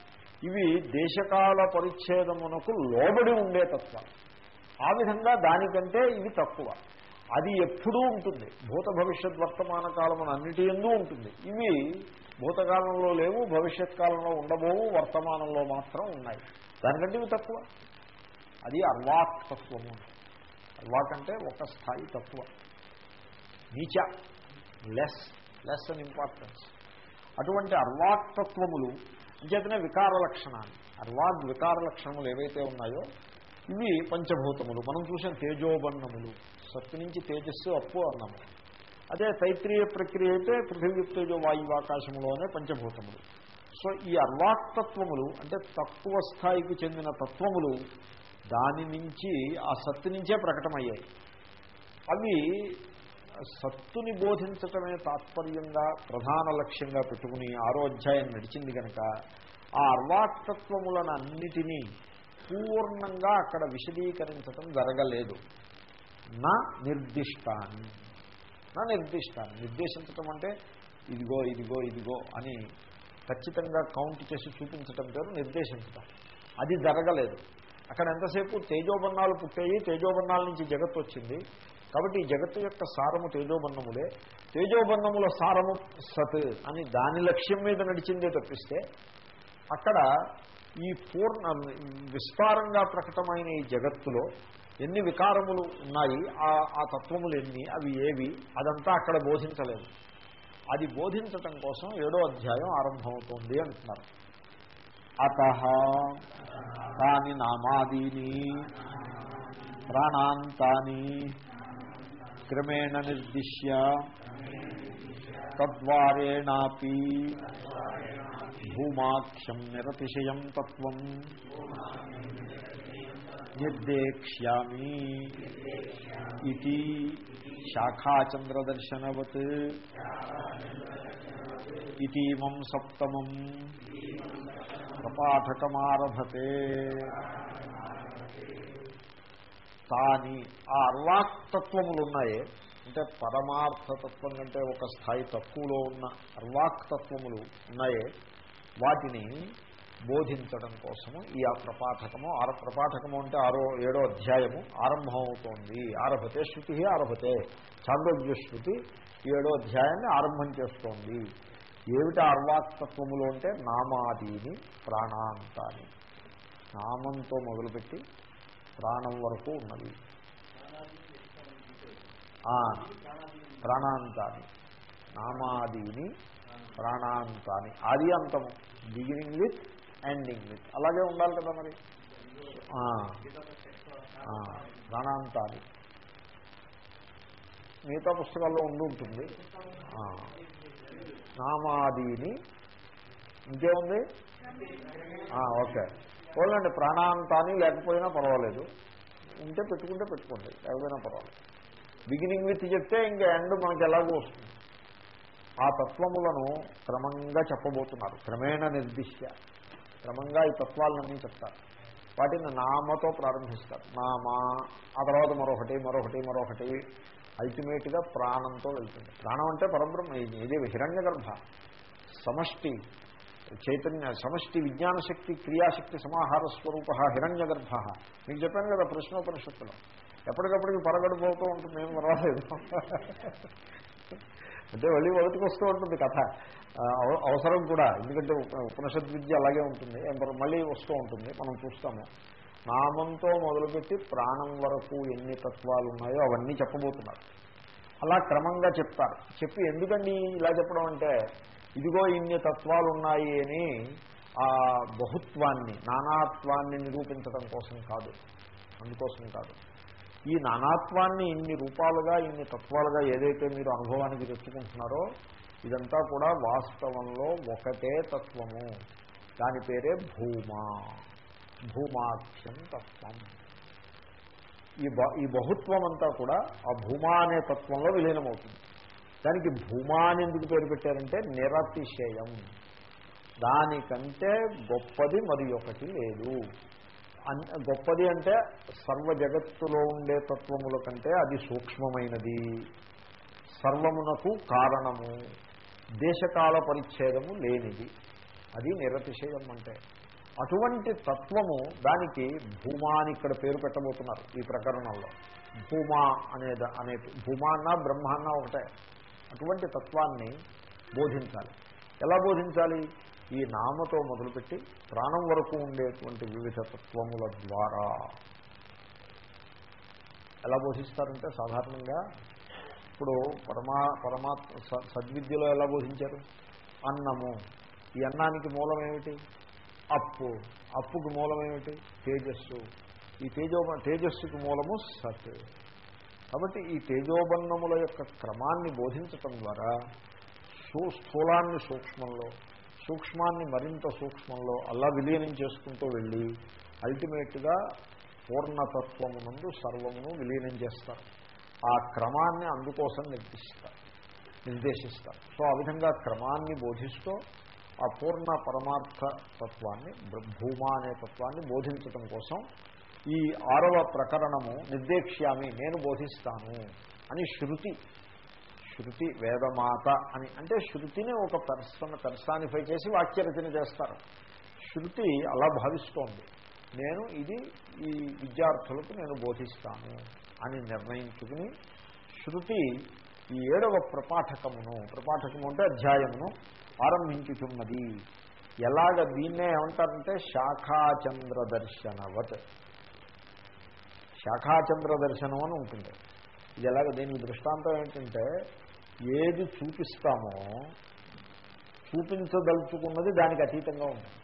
ఇవి దేశకాల పరిచ్ఛేదమునకు లోబడి ఉండే తత్వాలు ఆ విధంగా దానికంటే ఇవి తక్కువ అది ఎప్పుడూ ఉంటుంది భూత భవిష్యత్ వర్తమాన కాలమున అన్నిటి ఎందు ఉంటుంది ఇవి భూతకాలంలో లేవు భవిష్యత్ కాలంలో ఉండబోవు వర్తమానంలో మాత్రం ఉన్నాయి దానికంటే ఇవి తక్కువ అది అర్వాక్ తత్వము అర్వాక్ అంటే ఒక స్థాయి తక్కువ నీచ లెస్ లెస్ అన్ ఇంపార్టెన్స్ అటువంటి అర్వాక్ తత్వములు అంచేతనే వికార లక్షణాలు అర్వాగ్ వికార లక్షణములు ఏవైతే ఉన్నాయో ఇవి పంచభూతములు మనం చూసిన తేజోబన్నములు సత్తు నుంచి తేజస్సు అప్పు అన్నము అదే తైత్రీయ ప్రక్రియ అయితే పృథివీ తేజో వాయువు ఆకాశములోనే పంచభూతములు సో ఈ అర్వాక్తత్వములు అంటే తక్కువ స్థాయికి చెందిన తత్వములు దాని నుంచి ఆ సత్తు నుంచే ప్రకటమయ్యాయి అవి సత్తుని బోధించటమే తాత్పర్యంగా ప్రధాన లక్ష్యంగా పెట్టుకుని ఆరో అధ్యాయం నడిచింది కనుక ఆ అర్వాక్తత్వములను అన్నిటినీ పూర్ణంగా అక్కడ విశదీకరించటం జరగలేదు నా నిర్దిష్టాన్ని నా నిర్దిష్టాన్ని నిర్దేశించటం అంటే ఇదిగో ఇదిగో ఇదిగో అని ఖచ్చితంగా కౌంట్ చేసి చూపించటం పేరు నిర్దేశించటం అది జరగలేదు అక్కడ ఎంతసేపు తేజోబన్నాలు పుట్టాయి తేజోబన్నాల నుంచి జగత్తు వచ్చింది కాబట్టి ఈ జగత్తు యొక్క సారము తేజోబన్నములే తేజోబన్నముల సారము సత్ అని దాని లక్ష్యం మీద నడిచిందే తప్పిస్తే అక్కడ ఈ పూర్ణ విస్తారంగా ప్రకటమైన ఈ జగత్తులో ఎన్ని వికారములు ఉన్నాయి ఆ ఆ తత్వములు ఎన్ని అవి ఏవి అదంతా అక్కడ బోధించలేదు అది బోధించటం కోసం ఏడో అధ్యాయం ఆరంభమవుతోంది అంటున్నారు అత తాని నామాదీని ప్రాణాంతాని క్రమేణ నిర్దిశ్య తద్వారేణాపి భూమాఖ్యం నిరతిశయం తత్వం నిర్దేక్ష్యామి ఇది శాఖాచంద్రదర్శనవత్ ఇతీమం సప్తమం ప్రపాఠకమారభతే తాని ఆ అర్వాక్తత్వములున్నాయే అంటే పరమార్థతత్వం కంటే ఒక స్థాయి తక్కువలో ఉన్న అర్వాక్తత్వములు ఉన్నాయే వాటిని బోధించడం కోసము ఈ ఆ ప్రపాఠకము ఆర ప్రపాఠకము అంటే ఆరో ఏడో అధ్యాయము ఆరంభమవుతోంది ఆరభతే శృతి ఆరభతే చాంద్రోగ్య శృతి ఏడో అధ్యాయాన్ని ఆరంభం చేస్తోంది ఏమిటి అర్వాక్తత్వములు అంటే నామాదీని ప్రాణాంతాన్ని నామంతో మొదలుపెట్టి ప్రాణం వరకు ఉన్నది ప్రాణాంతాన్ని నామాదీని ప్రాణాంతాన్ని ఆది అంతము బిగినింగ్ విత్ ఎండింగ్ విత్ అలాగే ఉండాలి కదా మరి ప్రాణాంతాన్ని మిగతా పుస్తకాల్లో ఉండి ఉంటుంది నామాదీని ఇంకేముంది ఓకే పోలండి ప్రాణాంతాన్ని లేకపోయినా పర్వాలేదు ఉంటే పెట్టుకుంటే పెట్టుకోండి లేకపోయినా పర్వాలేదు బిగినింగ్ విత్ చెప్తే ఇంకా ఎండ్ మనకి ఎలాగో వస్తుంది ఆ తత్వములను క్రమంగా చెప్పబోతున్నారు క్రమేణ నిర్దిశ్య క్రమంగా ఈ తత్వాలన్నీ చెప్తారు వాటిని నామతో ప్రారంభిస్తారు నామా ఆ తర్వాత మరొకటి మరొకటి మరొకటి అల్టిమేట్గా ప్రాణంతో వెళ్తుంది ప్రాణం అంటే పరబ్రహ్మ ఇది హిరణ్య గర్భ సమష్టి చైతన్య సమష్టి విజ్ఞాన శక్తి క్రియాశక్తి సమాహార స్వరూప హిరణ్య గర్భ మీకు చెప్పాను కదా ప్రశ్నోపనిషత్తులో ఎప్పటికప్పటికి పరగడిపోతూ ఉంటుంది ఏం పర్వాలేదు అంటే మళ్ళీ మొదటికొస్తూ ఉంటుంది కథ అవసరం కూడా ఎందుకంటే ఉపనిషత్ విద్య అలాగే ఉంటుంది మళ్ళీ వస్తూ ఉంటుంది మనం చూస్తాము నామంతో మొదలుపెట్టి ప్రాణం వరకు ఎన్ని తత్వాలు ఉన్నాయో అవన్నీ చెప్పబోతున్నారు అలా క్రమంగా చెప్తారు చెప్పి ఎందుకండి ఇలా చెప్పడం అంటే ఇదిగో ఇన్ని తత్వాలు ఉన్నాయి అని ఆ బహుత్వాన్ని నానాత్వాన్ని నిరూపించడం కోసం కాదు అందుకోసం కాదు ఈ నానాత్వాన్ని ఇన్ని రూపాలుగా ఇన్ని తత్వాలుగా ఏదైతే మీరు అనుభవానికి తెచ్చుకుంటున్నారో ఇదంతా కూడా వాస్తవంలో ఒకటే తత్వము దాని పేరే భూమా భూమాఖ్యం తత్వం ఈ ఈ బహుత్వం అంతా కూడా ఆ భూమా అనే తత్వంలో విలీనమవుతుంది దానికి భూమా అని ఎందుకు పేరు పెట్టారంటే నిరతిశయం దానికంటే గొప్పది మరి ఒకటి లేదు గొప్పది అంటే సర్వ జగత్తులో ఉండే తత్వముల కంటే అది సూక్ష్మమైనది సర్వమునకు కారణము దేశకాల పరిచ్ఛేదము లేనిది అది నిరతిశయం అంటే అటువంటి తత్వము దానికి భూమా అని ఇక్కడ పేరు పెట్టబోతున్నారు ఈ ప్రకరణంలో భూమా అనేది అనే భూమా అన్నా బ్రహ్మ అన్నా ఒకటే అటువంటి తత్వాన్ని బోధించాలి ఎలా బోధించాలి ఈ నామతో మొదలుపెట్టి ప్రాణం వరకు ఉండేటువంటి వివిధ తత్వముల ద్వారా ఎలా బోధిస్తారంటే సాధారణంగా ఇప్పుడు పరమా పరమాత్మ స- సద్విద్యలో ఎలా బోధించారు అన్నము ఈ అన్నానికి మూలం ఏమిటి అప్పు అప్పుకు మూలం ఏమిటి తేజస్సు ఈ తేజో తేజస్సుకి మూలము సత్ కాబట్టి ఈ తేజోబన్నముల యొక్క క్రమాన్ని బోధించటం ద్వారా సూ స్థూలాన్ని సూక్ష్మంలో సూక్ష్మాన్ని మరింత సూక్ష్మంలో అలా విలీనం చేసుకుంటూ వెళ్ళి అల్టిమేట్గా పూర్ణతత్వమునందు సర్వమును విలీనం చేస్తారు ఆ క్రమాన్ని అందుకోసం నిర్దిస్తారు నిర్దేశిస్తారు సో ఆ విధంగా క్రమాన్ని బోధిస్తూ ఆ పూర్ణ పరమార్థ తత్వాన్ని బ్ర- భూమా అనే తత్వాన్ని బోధించటం కోసం ఈ ఆరవ ప్రకరణము నిర్దేక్ష్యామి నేను బోధిస్తాను అని శృతి శృతి వేదమాత అని అంటే శృతిని ఒక పర్సన్ పర్సానిఫై చేసి వాక్యరచన చేస్తారు శృతి అలా భావిస్తోంది నేను ఇది ఈ విద్యార్థులకు నేను బోధిస్తాను అని నిర్ణయించుకుని శృతి ఈ ఏడవ ప్రపాఠకమును ప్రపాఠకము అంటే అధ్యాయమును ఆరంభించుతున్నది ఎలాగ దీన్నే ఏమంటారంటే శాఖాచంద్ర దర్శనవత్ శాఖాచంద్ర దర్శనం అని ఉంటుంది ఇది ఎలాగ దీనికి దృష్టాంతం ఏంటంటే ఏది చూపిస్తామో చూపించదలుచుకున్నది దానికి అతీతంగా ఉంటుంది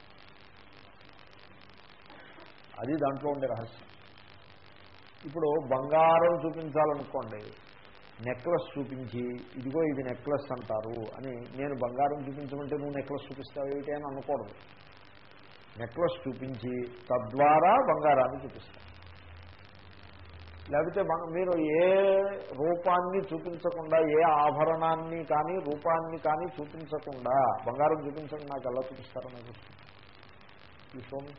అది దాంట్లో ఉండే రహస్యం ఇప్పుడు బంగారం చూపించాలనుకోండి నెక్లెస్ చూపించి ఇదిగో ఇది నెక్లెస్ అంటారు అని నేను బంగారం చూపించమంటే నువ్వు నెక్లెస్ చూపిస్తావు ఏమిటి అని అనకూడదు నెక్లెస్ చూపించి తద్వారా బంగారాన్ని చూపిస్తాం లేకపోతే మన మీరు ఏ రూపాన్ని చూపించకుండా ఏ ఆభరణాన్ని కానీ రూపాన్ని కానీ చూపించకుండా బంగారం చూపించండి నాకు ఎలా చూపిస్తారో నాకు ఈ స్వామి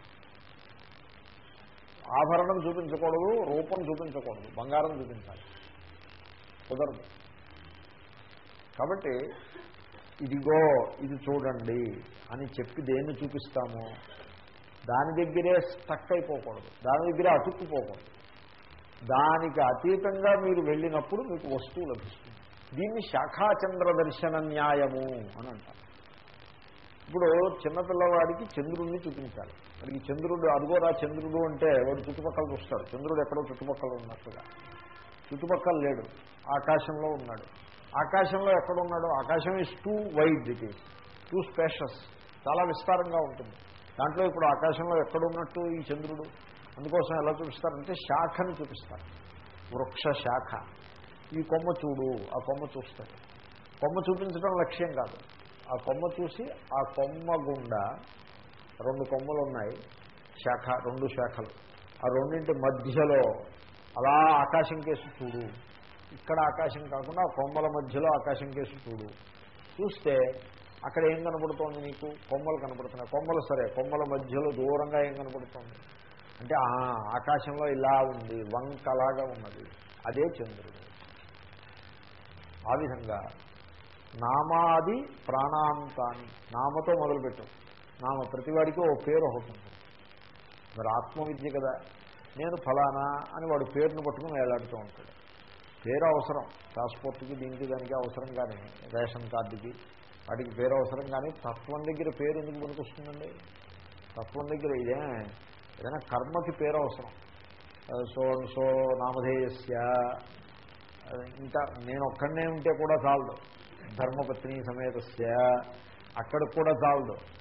ఆభరణం చూపించకూడదు రూపం చూపించకూడదు బంగారం చూపించాలి కుదరదు కాబట్టి ఇదిగో ఇది చూడండి అని చెప్పి దేన్ని చూపిస్తామో దాని దగ్గరే స్టక్ అయిపోకూడదు దాని దగ్గరే అతుక్కుపోకూడదు దానికి అతీతంగా మీరు వెళ్ళినప్పుడు మీకు వస్తువు లభిస్తుంది దీన్ని శాఖాచంద్ర దర్శన న్యాయము అని అంటారు ఇప్పుడు చిన్నపిల్లవాడికి చంద్రుడిని చూపించాలి వాడికి చంద్రుడు అదిగోరా చంద్రుడు అంటే వాడు చుట్టుపక్కల చూస్తాడు చంద్రుడు ఎక్కడో చుట్టుపక్కల ఉన్నట్టుగా చుట్టుపక్కల లేడు ఆకాశంలో ఉన్నాడు ఆకాశంలో ఎక్కడ ఉన్నాడు ఆకాశం is too wide it is too spacious చాలా విస్తారంగా ఉంటుంది దాంట్లో ఇప్పుడు ఆకాశంలో ఎక్కడున్నట్టు ఈ చంద్రుడు అందుకోసం ఎలా చూపిస్తారంటే శాఖని చూపిస్తారు వృక్ష శాఖ ఈ కొమ్మ చూడు ఆ కొమ్మ చూస్తాడు కొమ్మ చూపించడం లక్ష్యం కాదు ఆ కొమ్మ చూసి ఆ కొమ్మ గుండా రెండు కొమ్మలు ఉన్నాయి శాఖ రెండు శాఖలు ఆ రెండింటి మధ్యలో అలా ఆకాశం కేసు చూడు ఇక్కడ ఆకాశం కాకుండా ఆ కొమ్మల మధ్యలో ఆకాశం కేసు చూడు చూస్తే అక్కడ ఏం కనబడుతోంది నీకు కొమ్మలు కనబడుతున్నాయి కొమ్మలు సరే కొమ్మల మధ్యలో దూరంగా ఏం కనబడుతోంది అంటే ఆ, ఆకాశంలో ఇలా ఉంది వంకలాగా ఉన్నది అదే చంద్రుడు ఆ విధంగా నామాది ప్రాణాంతాన్ని నామతో మొదలుపెట్టు నామ ప్రతివాడికి ఓ పేరు ఒకటి ఉంటుంది మరి ఆత్మవిద్య కదా నేను ఫలానా అని వాడు పేరును పట్టుకుని వేలాడుతూ ఉంటాడు పేరు అవసరం పాస్పోర్ట్కి దీనికి దానికి అవసరం కానీ రేషన్ కార్డుకి వాటికి పేరు అవసరం కానీ తత్వం దగ్గర పేరు ఎందుకు పనికొస్తుందండి తత్వం దగ్గర ఇదే ఏదైనా కర్మకి పేరు అవసరం సో సో నామధేయస్య ఇంకా నేను ఒక్కడనే ఉంటే కూడా చాలదు ధర్మపత్ని సమేతస్య అక్కడికి కూడా చాలదు